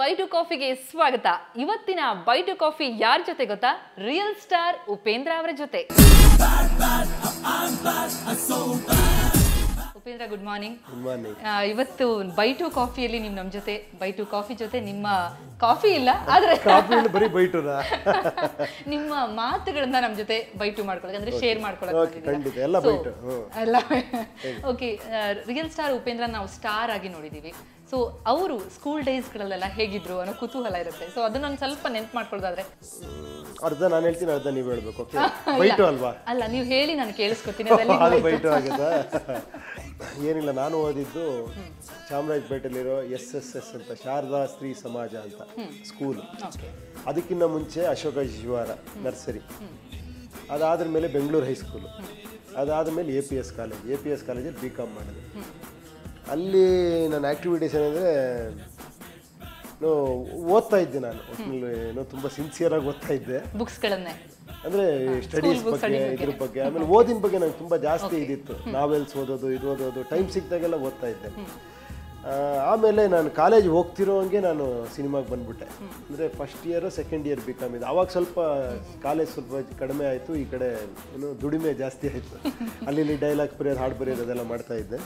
Bite ಕಾಫಿಗೆ ಸ್ವಾಗತ ಇವತ್ತಿನ ಬೈಟು ಕಾಫಿ ಯಾರ ಜೊತೆ ಗೊತ್ತಾ ರಿಯಲ್ ಸ್ಟಾರ್ ಉಪೇಂದ್ರ ಅವರ ಜೊತೆ Upendra good morning good morning ಇವತ್ತು ಬೈಟು ಕಾಫಿಯಲ್ಲಿ ನೀವು ನಮ್ಮ ಜೊತೆ ಬೈಟು ಕಾಫಿ ಜೊತೆ ನಿಮ್ಮ ಕಾಫಿ ಇಲ್ಲ ಆದ್ರೆ ಕಾಫಿ ಬರೀ ಬೈಟುನ ನಿಮ್ಮ ಮಾತುಗಳನ್ನ ನಮ್ಮ ಜೊತೆ ಬೈಟು ಮಾಡ್ಕೊಳ್ಳೋಕೆ ಅಂದ್ರೆ ಶೇರ್ ಓಕೆ ಖಂಡಿತ ಎಲ್ಲ ಬೈಟು ಹ್ಞೂ ಅಲ್ಲ ಓಕೆ ರಿಯಲ್ ಸ್ಟಾರ್ ಉಪೇಂದ್ರ ನಾವು ಸ್ಟಾರ್ ಆಗಿ ನೋಡಿದೀವಿ ಸೊ ಅವರು ಸ್ಕೂಲ್ ಡೇಸ್ಗಳಲ್ಲೆಲ್ಲ ಹೇಗಿದ್ರು ಅನ್ನೋ ಕುತೂಹಲ ಇರುತ್ತೆ ಸೊ ಅದನ್ನ ಒಂದು ಸ್ವಲ್ಪ ನೆನ್ಪು ಮಾಡ್ಕೊಳ್ಳೋದಾದ್ರೆ ಅರ್ಧ ನಾನು ಹೇಳ್ತೀನಿ ಅರ್ಧ ನೀವು ಹೇಳ್ಬೇಕು ಓಕೆ ಬೈಟು ಅಲ್ವಾ ಅಲ್ಲ ನೀವು ಹೇಳಿ ನಾನು ಕೇಳಿಸ್ಕೊತೀನಿ ಅದೆಲ್ಲ ಅದು ಬೈಟು ಆಗುತ್ತಾ ಏನಿಲ್ಲ ನಾನು ಓದಿದ್ದು ಚಾಮರಾಜಪೇಟೆಯಲ್ಲಿರೋ ಎಸ್ ಎಸ್ ಎಸ್ ಅಂತ ಶಾರದಾ ಸ್ತ್ರೀ ಸಮಾಜ ಅಂತ ಸ್ಕೂಲ್ ಓಕೆ ಅದಕ್ಕಿಂತ ಮುಂಚೆ ಅಶೋಕ ಶಿವಾರ ನರ್ಸರಿ ಅದಾದ್ರ ಮೇಲೆ ಬೆಂಗಳೂರು ಹೈಸ್ಕೂಲು ಅದಾದ ಮೇಲೆ A P S college A P S ಕಾಲೇಜಲ್ಲಿ ಬಿ ಕಾಮ್ ಮಾಡಿದೆ ಅಲ್ಲಿ ನನ್ನ ಆ್ಯಕ್ಟಿವಿಟೀಸ್ ಏನಂದರೆ ಓದ್ತಾ ಇದ್ದೆ ನಾನು ಒಟ್ಟಿನಲ್ಲಿ ಏನೋ ತುಂಬ ಸಿನ್ಸಿಯರಾಗಿ ಓದ್ತಾ ಇದ್ದೆ ಬುಕ್ಸ್ಗಳನ್ನೇ ಅಂದರೆ ಸ್ಟಡೀಸ್ ಬಗ್ಗೆ ಇದ್ರ ಬಗ್ಗೆ ಆಮೇಲೆ ಓದಿನ ಬಗ್ಗೆ ನಂಗೆ ತುಂಬ ಜಾಸ್ತಿ ಇದಿತ್ತು ನಾವೆಲ್ಸ್ ಓದೋದು ಇದು ಓದೋದು ಟೈಮ್ ಸಿಕ್ತಾಗೆಲ್ಲ ಓದ್ತಾ ಇದ್ದೆ ಆ, ಆಮೇಲೆ ನಾನು ಕಾಲೇಜ್ ಹೋಗ್ತಿರೋ ಹಂಗೆ ನಾನು ಸಿನಿಮಾಗೆ ಬಂದ್ಬಿಟ್ಟೆ ಅಂದರೆ first year second year B com ಇದೆ ಅವಾಗ ಸ್ವಲ್ಪ ಕಾಲೇಜ್ ಸ್ವಲ್ಪ ಕಡಿಮೆ ಆಯಿತು ಈ ಕಡೆ ಏನು ದುಡಿಮೆ ಜಾಸ್ತಿ ಆಯಿತು ಅಲ್ಲಿ ಇಲ್ಲಿ ಡೈಲಾಗ್ಸ್ ಬರೆಯೋದು ಹಾಡು ಬರೆಯೋದು ಅದೆಲ್ಲ ಮಾಡ್ತಾ ಇದ್ದೆ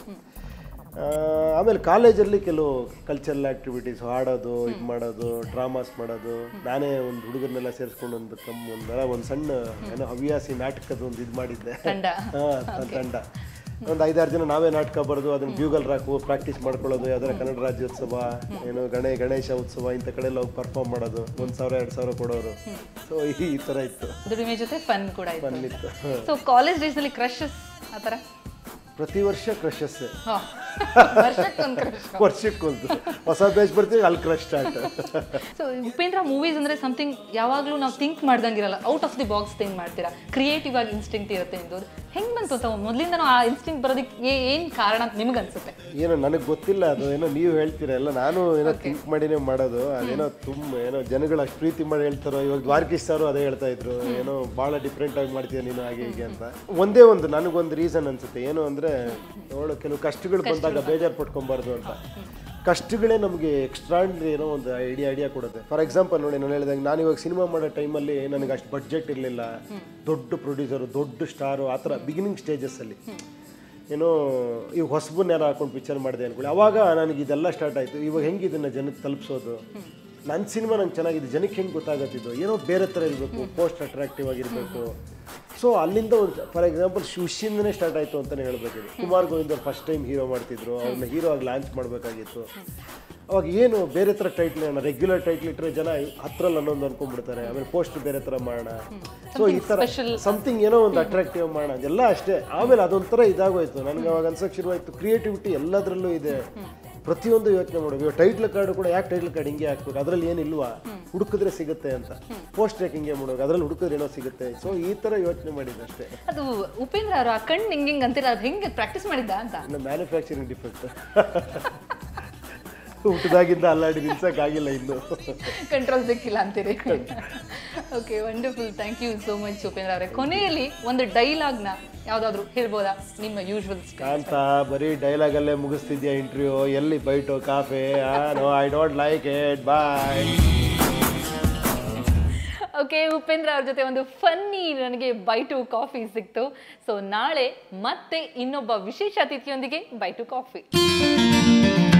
ಆ, ಆಮೇಲೆ ಕಾಲೇಜಲ್ಲಿ ಕೆಲವು ಕಲ್ಚರಲ್ ಆ್ಯಕ್ಟಿವಿಟೀಸ್ ಹಾಡೋದು ಇದು ಮಾಡೋದು ಡ್ರಾಮಾಸ್ ಮಾಡೋದು ನಾನೇ ಒಂದು ಹುಡುಗರನ್ನೆಲ್ಲ ಸೇರಿಸ್ಕೊಂಡು ಒಂದು ಕಮ್ ಒಂದರ ಒಂದು ಸಣ್ಣ ಏನೋ ಹವ್ಯಾಸಿ ನಾಟಕದ ಒಂದು ಇದು ಮಾಡಿದ್ದೆ ತಂಡ ಹಾಂ ತಂಡ ಒಂದು ಐದಾರು ಜನ ನಾವೇ ನಾಟಕ ಬರೆದು ಅದನ್ನ ಬ್ಯೂಗಲ್ ರಾಕು ಪ್ರಾಕ್ಟೀಸ್ ಮಾಡ್ಕೊಳ್ಳೋದು ಯಾವ್ದಾರ ಕನ್ನಡ ರಾಜ್ಯೋತ್ಸವ ಏನು ಗಣೇ ಗಣೇಶ ಉತ್ಸವ ಇಂಥ ಕಡೆ ಎಲ್ಲ ಹೋಗಿ ಪರ್ಫಾರ್ಮ್ ಮಾಡೋದು ಒಂದು ಸಾವಿರ ಎರಡು ಸಾವಿರ ಕೊಡೋರು ಸೊ ಈ ಈ ಥರ ಇತ್ತು ದುಡಿಮೆ ಜೊತೆ ಫನ್ ಕೂಡ ಇತ್ತು ಬಂದಿತ್ತು ಸೊ ಕಾಲೇಜ್ ಡೇಸ್ನಲ್ಲಿ ಕ್ರಶಸ್ ಆ ಥರ ಪ್ರತಿ ವರ್ಷ ಕ್ರಶಸ್ ಹಾ. ವರ್ಷಕ್ಕೊಂದು ಕ್ರಶ್ ವರ್ಷಕ್ಕೊಂದು ಹೊಸ ಬ್ಯಾಚ್ ಬರ್ತೀವಿ ಅಲ್ಲಿ crush start so Upendra movies ಅಂದ್ರೆ ಸಮಥಿಂಗ್ ಯಾವಾಗಲೂ ನಾವು ಥಿಂಕ್ ಮಾಡ್ದಂಗಿರಲ್ಲ out of the box think ಮಾಡ್ತೀರಾ ಕ್ರಿಯೇಟಿವ್ ಆಗಿ ಇನ್ಸ್ಟಿಂಕ್ಟ್ ಇರುತ್ತೆ ನಿಮ್ದು ಹೆಂಗ್ ಬಂತು ಅಂತ ಮೊದಲಿಂದನೂ ಆ ಇನ್ಸ್ಟಿಂಕ್ಟ್ ಬರೋದಕ್ಕೆ ಏ- ಏನ್ ಕಾರಣ ಅಂತ ನಿಮ್ಗೆ ಅನ್ಸುತ್ತೆ ಏನೋ ನನಗೆ ಗೊತ್ತಿಲ್ಲ ಅದು ಏನೋ ನೀವು ಹೇಳ್ತೀರ ಎಲ್ಲ ನಾನು ಏನೋ ಥಿಂಕ್ ಮಾಡಿನೇ ಮಾಡೋದು ಅದೇನೋ ತುಂಬ ಏನೋ ಜನಗಳು ಅಷ್ಟು ಪ್ರೀತಿ ಮಾಡಿ ಹೇಳ್ತಾರೋ ಇವಾಗ ದ್ವಾರಕೀಶ್ ಸಾರು ಅದೇ ಹೇಳ್ತಾ ಇದ್ರು ಏನೋ ಭಾಳ ಡಿಫ್ರೆಂಟ್ ಆಗಿ ಮಾಡ್ತೀಯ ನೀನು ಹಾಗೆ ಹೀಗೆ ಅಂತ ಒಂದೇ ಒಂದು ನನಗೊಂದು ರೀಸನ್ ಅನ್ಸುತ್ತೆ ಏನು ಅಂದರೆ ನೋಡು ಕೆಲವು ಕಷ್ಟಗಳು ಬಂದಾಗ ಬೇಜಾರು ಪಟ್ಕೊಬಾರ್ದು ಅಂತ ಕಷ್ಟಗಳೇ ನಮಗೆ ಎಕ್ಸ್ಟ್ರಾಂಡ್ರಿ ಏನೋ ಒಂದು ಐಡಿಯಾ ಐಡಿಯಾ ಕೊಡುತ್ತೆ ಫಾರ್ ಎಕ್ಸಾಂಪಲ್ ನೋಡಿ ನಾನು ಹೇಳಿದಾಗ ನಾನು ಇವಾಗ ಸಿನಿಮಾ ಮಾಡೋ ಟೈಮಲ್ಲಿ ನನಗೆ ಅಷ್ಟು ಬಡ್ಜೆಟ್ ಇರಲಿಲ್ಲ ದೊಡ್ಡ ಪ್ರೊಡ್ಯೂಸರು ದೊಡ್ಡ ಸ್ಟಾರು ಆ ಥರ ಬಿಗಿನಿಂಗ್ ಸ್ಟೇಜಸ್ಸಲ್ಲಿ ಏನೋ ಈಗ ಹೊಸಬನ್ನ ಯಾರು ಹಾಕೊಂಡು ಪಿಕ್ಚರ್ ಮಾಡಿದೆ ಅನ್ಕೊಳ್ಳಿ ಅವಾಗ ನನಗೆ ಇದೆಲ್ಲ ಸ್ಟಾರ್ಟ್ ಆಯಿತು ಇವಾಗ ಹೆಂಗೆ ಇದನ್ನು ಜನಕ್ಕೆ ತಲುಪಿಸೋದು ನನ್ನ ಸಿನಿಮಾ ನಂಗೆ ಚೆನ್ನಾಗಿದೆ ಜನಕ್ಕೆ ಹೆಂಗೆ ಗೊತ್ತಾಗತ್ತಿದ್ದು ಏನೋ ಬೇರೆ ಥರ ಇರಬೇಕು ಪೋಸ್ಟ್ ಅಟ್ರಾಕ್ಟಿವ್ ಆಗಿರಬೇಕು ಸೊ ಅಲ್ಲಿಂದ ಒಂದು ಫಾರ್ ಎಕ್ಸಾಂಪಲ್ ಶುಶಿಂದನೇ ಸ್ಟಾರ್ಟ್ ಆಯಿತು ಅಂತಲೇ ಹೇಳ್ಬೇಕಿದೆ Kumar Govind first time hero ಮಾಡ್ತಿದ್ರು ಅವ್ರನ್ನ ಹೀರೋ ಆಗಿ ಲಾಂಚ್ ಮಾಡಬೇಕಾಗಿತ್ತು ಅವಾಗ ಏನು ಬೇರೆ ಥರ ಟೈಟ್ಲ್ ರೆಗ್ಯುಲರ್ ಟೈಟ್ಲ್ ಇಟ್ಟರೆ ಜನ ಹತ್ರಲ್ಲಿ ಅನ್ನೊಂದು ಅನ್ಕೊಂಡ್ಬಿಡ್ತಾರೆ ಆಮೇಲೆ ಪೋಸ್ಟ್ ಬೇರೆ ಥರ ಮಾಡೋಣ ಸೊ ಈ ಥರ ಸಮಥಿಂಗ್ ಏನೋ ಒಂದು ಅಟ್ರಾಕ್ಟಿವ್ ಮಾಡೋಣ ಎಲ್ಲ ಅಷ್ಟೇ ಆಮೇಲೆ ಅದೊಂಥರ ಇದಾಗೋಯ್ತು ನನಗೆ ಅವಾಗ ಅನ್ಸಕ್ಕೆ ಶುರುವಾಯಿತು ಕ್ರಿಯೇಟಿವಿಟಿ ಎಲ್ಲದರಲ್ಲೂ ಇದೆ ಪ್ರತಿಯೊಂದು ಯೋಚನೆ ಮಾಡಬೇಕು ಇವಾಗ ಟೈಟ್ಲ್ ಕಾರ್ಡ್ ಕೂಡ ಯಾಕೆ ಟೈಟ್ಲ್ ಕಾರ್ಡ್ ಹಿಂಗೆ ಹಾಕ್ಬೇಕು ಅದರಲ್ಲಿ ಏನಿಲ್ವಾ ಹುಡುಕಿದ್ರೆ ಸಿಗುತ್ತೆ ಅಂತ ಪೋಸ್ಟ್ ಟ್ರ್ಯಾಕ್ ಹಿಂಗೆ ಮಾಡೋದು ಅದರಲ್ಲಿ ಹುಡುಕಿದ್ರೆ ಏನೋ ಸಿಗುತ್ತೆ ಸೊ ಈ ಥರ ಯೋಚನೆ ಮಾಡಿದ್ದು ಅಷ್ಟೇ ಅದು ಉಪೇಂದ್ರ ಅವರು ಆ ಕಣ್ಣು ಹಿಂಗ್ ಹಿಂಗ್ ಅಂತೀರ ಅದು ಹೆಂಗೆ ಪ್ರಾಕ್ಟೀಸ್ ಮಾಡಿದ್ದ ಅಂತ ಇನ್ನು ಮ್ಯಾನುಫ್ಯಾಕ್ಚರಿಂಗ್ ಡಿಫೆಕ್ಟ್ ಹುಟ್ಟಿದಾಗಿಂದ ಅಲ್ಲಾಡಿ ನಿಲ್ಸಕ್ಕಾಗಿಲ್ಲ ಇನ್ನು ಕಂಟ್ರೋಲ್ ಸಿಕ್ಕಿಲ್ಲ ಅಂತೀರಿ okay wonderful thank you so much Upendra ಅವರೇ ಕೊನೆಯಲ್ಲಿ ಒಂದು ಡೈಲಾಗ್ನ ಯಾವ್ದಾದ್ರು ಹೇಳ್ಬೋದಾ ನಿಮ್ಮ ಯೂಶ್ವಲ್ ಕಾಂತ ಬರೀ ಡೈಲಾಗಲ್ಲೇ ಮುಗಿಸ್ತಿದ್ಯಾ ಇಂಟರ್ವ್ಯೂ ಎಲ್ಲಿ by two coffee no I don't like it bye okay Upendra ಅವ್ರ ಜೊತೆ ಒಂದು ಫನ್ನಿ ನನಗೆ ಬೈಟು ಕಾಫಿ ಸಿಕ್ತು ಸೊ ನಾಳೆ ಮತ್ತೆ ಇನ್ನೊಬ್ಬ ವಿಶೇಷ ಅತಿಥಿಯೊಂದಿಗೆ ಬೈಟು ಕಾಫಿ